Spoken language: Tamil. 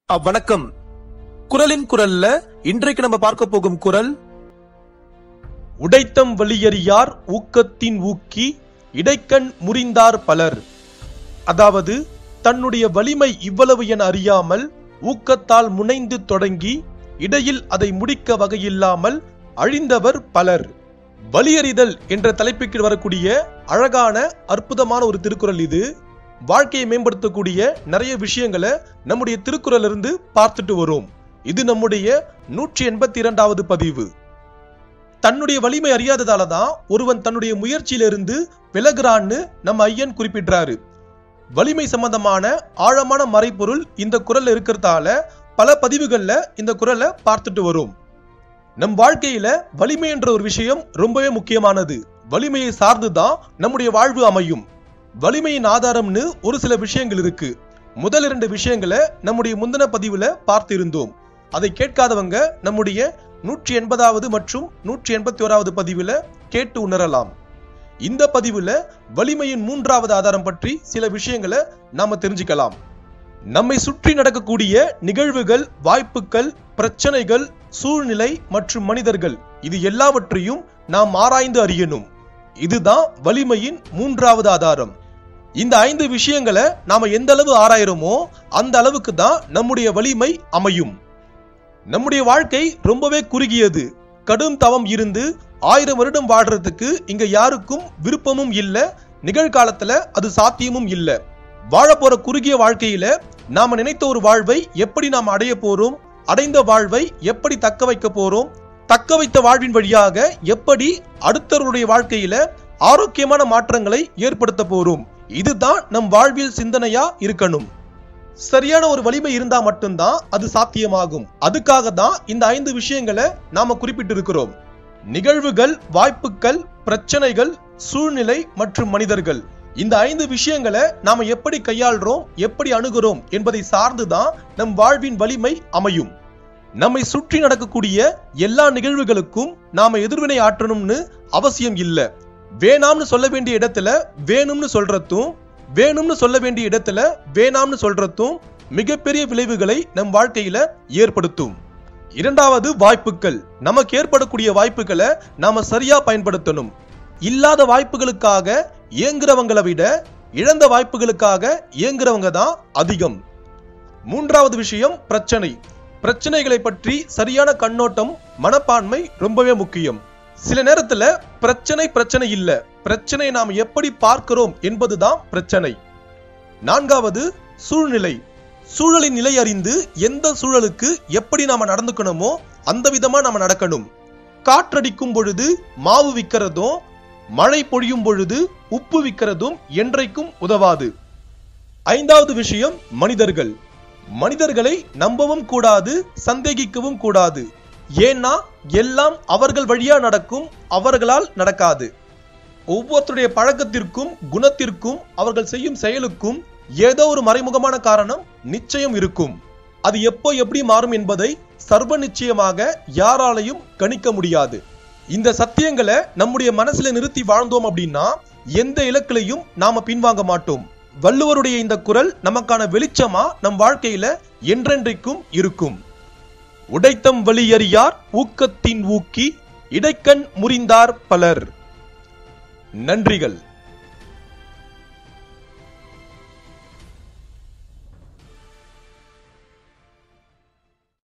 அ, வணக்கம் குரலின் குரல்ல இன்றைக்கு நம்ம பார்க்க போகும் குரல் உடைத்தம் வலியறியார் ஊக்கத்தின் ஊக்கி இடைக்கண் முறிந்தார் பலர் அதாவது தன்னுடைய வலிமை இவ்வளவு என அறியாமல் ஊக்கத்தால் முனைந்து தொடங்கி இடையில் அதை முடிக்க வகையில்லாமல் அழிந்தவர் பலர் வலியறிதல் என்ற தலைப்புக்கு வரக்கூடிய அழகான அற்புதமான ஒரு திருக்குறள் இது வாழ்க்கையை மேம்படுத்தக்கூடிய நிறைய விஷயங்களை நம்முடைய திருக்குறள் இருந்து பார்த்துட்டு வரோம் இது நம்முடைய நூற்றி எண்பத்தி இரண்டாவது பதிவு தன்னுடைய வலிமை அறியாததால தான் ஒருவன் தன்னுடைய முயற்சியிலிருந்து விலகுறான்னு நம்ம ஐயன் குறிப்பிடுறாரு வலிமை சம்பந்தமான ஆழமான மறைப்பொருள் இந்த குரல்ல இருக்கிறதால பல பதிவுகள்ல இந்த குரலை பார்த்துட்டு வரோம் நம் வாழ்க்கையில வலிமை என்ற ஒரு விஷயம் ரொம்பவே முக்கியமானது வலிமையை சார்ந்துதான் நம்முடைய வாழ்வு அமையும் வலிமையின் ஆதாரம்னு ஒரு சில விஷயங்கள் இருக்கு முதல் இரண்டு விஷயங்களை நம்முடைய முந்தின பதிவுல பார்த்திருந்தோம் அதை கேட்காதவங்க நம்முடைய நூற்றி எண்பதாவது மற்றும் நூற்றி எண்பத்தி ஓராவது பதிவுல கேட்டு உணரலாம் இந்த பதிவுல வலிமையின் மூன்றாவது ஆதாரம் பற்றி சில விஷயங்களை நாம தெரிஞ்சுக்கலாம் நம்மை சுற்றி நடக்கக்கூடிய நிகழ்வுகள் வாய்ப்புகள் பிரச்சனைகள் சூழ்நிலை மற்றும் மனிதர்கள் இது எல்லாவற்றையும் நாம் ஆராய்ந்து அறியணும் இதுதான் வலிமையின் மூன்றாவது ஆதாரம் இந்த ஐந்து விஷயங்களை நாம எந்த அளவு ஆராயிறோமோ அந்த அளவுக்கு தான் நம்முடைய வலிமை அமையும் நம்முடைய வாழ்க்கை ரொம்பவே குறுகியது கடும் தவம் இருந்து ஆயிரம் வருடம் வாழ்றதுக்கு இங்க யாருக்கும் விருப்பமும் இல்ல நிகழ்காலத்துல அது சாத்தியமும் இல்ல வாழப்போற குறுகிய வாழ்க்கையில நாம நினைத்த ஒரு வாழ்வை எப்படி நாம் அடைய போறோம் அடைந்த வாழ்வை எப்படி தக்க வைக்க போறோம் தக்க வைத்த வாழ்வின் வழியாக எப்படி அடுத்தவருடைய வாழ்க்கையில ஆரோக்கியமான மாற்றங்களை ஏற்படுத்த போறோம் இதுதான் நம் வாழ்வியல் சிந்தனையா இருக்கணும் சரியான ஒரு வலிமை இருந்தா மட்டும்தான் அது சாத்தியமாகும் அதுக்காக தான் இந்த ஐந்து விஷயங்களை நாம குறிப்பிட்டிருக்கிறோம் நிகழ்வுகள் வாய்ப்புகள் பிரச்சனைகள் சூழ்நிலை மற்றும் மனிதர்கள் இந்த ஐந்து விஷயங்களை நாம எப்படி கையாள்றோம் எப்படி அணுகுறோம் என்பதை சார்ந்துதான் நம் வாழ்வின் வலிமை அமையும் நம்மை சுற்றி நடக்கக்கூடிய எல்லா நிகழ்வுகளுக்கும் நாம எதிர்வினை ஆற்றணும்னு அவசியம் இல்ல வேணாம்னு சொல்ல வேண்டிய இடத்துல வேணும்னு சொல்றதும் வேணும்னு சொல்ல வேண்டிய இடத்துல வேணாம்னு சொல்றதும் மிகப்பெரிய விளைவுகளை நம் வாழ்க்கையில ஏற்படுத்தும் இரண்டாவது வாய்ப்புகள் நமக்கு ஏற்படக்கூடிய வாய்ப்புகளை நாம சரியா பயன்படுத்தணும் இல்லாத வாய்ப்புகளுக்காக ஏங்குறவங்களை விட இழந்த வாய்ப்புகளுக்காக ஏங்குறவங்க தான் அதிகம் மூன்றாவது விஷயம் பிரச்சனை பிரச்சனைகளை பற்றி சரியான கண்ணோட்டம் மனப்பான்மை ரொம்பவே முக்கியம் சில நேரத்துல பிரச்சனை பிரச்சனை இல்ல பிரச்சனை நாம் எப்படி பார்க்கிறோம் என்பதுதான் பிரச்சனை நான்காவது சூழ்நிலை சூழலின் நிலை அறிந்து எந்த சூழலுக்கு எப்படி நாம நடந்துக்கணுமோ அந்த விதமா நாம நடக்கணும் காற்றடிக்கும் பொழுது மாவு விற்கிறதும் மழை பொழியும் பொழுது உப்பு விற்கிறதும் என்றைக்கும் உதவாது ஐந்தாவது விஷயம் மனிதர்கள் மனிதர்களை நம்பவும் கூடாது சந்தேகிக்கவும் கூடாது ஏன்னா எல்லாம் அவர்கள் வழியா நடக்கும் அவர்களால் நடக்காது ஒவ்வொருத்தருடைய பழக்கத்திற்கும் குணத்திற்கும் அவர்கள் செய்யும் செயலுக்கும் ஏதோ ஒரு மறைமுகமான காரணம் நிச்சயம் இருக்கும் அது எப்போ எப்படி மாறும் என்பதை சர்வ நிச்சயமாக யாராலையும் கணிக்க முடியாது இந்த சத்தியங்களை நம்முடைய மனசுல நிறுத்தி வாழ்ந்தோம் அப்படின்னா எந்த இலக்கிலையும் நாம பின்வாங்க மாட்டோம் வள்ளுவருடைய இந்த குரல் நமக்கான வெளிச்சமா நம் வாழ்க்கையில என்றென்றைக்கும் இருக்கும் உடைத்தம் வலியறியார் ஊக்கத்தின் ஊக்கி இடைக்கண் முறிந்தார் பலர் நன்றிகள்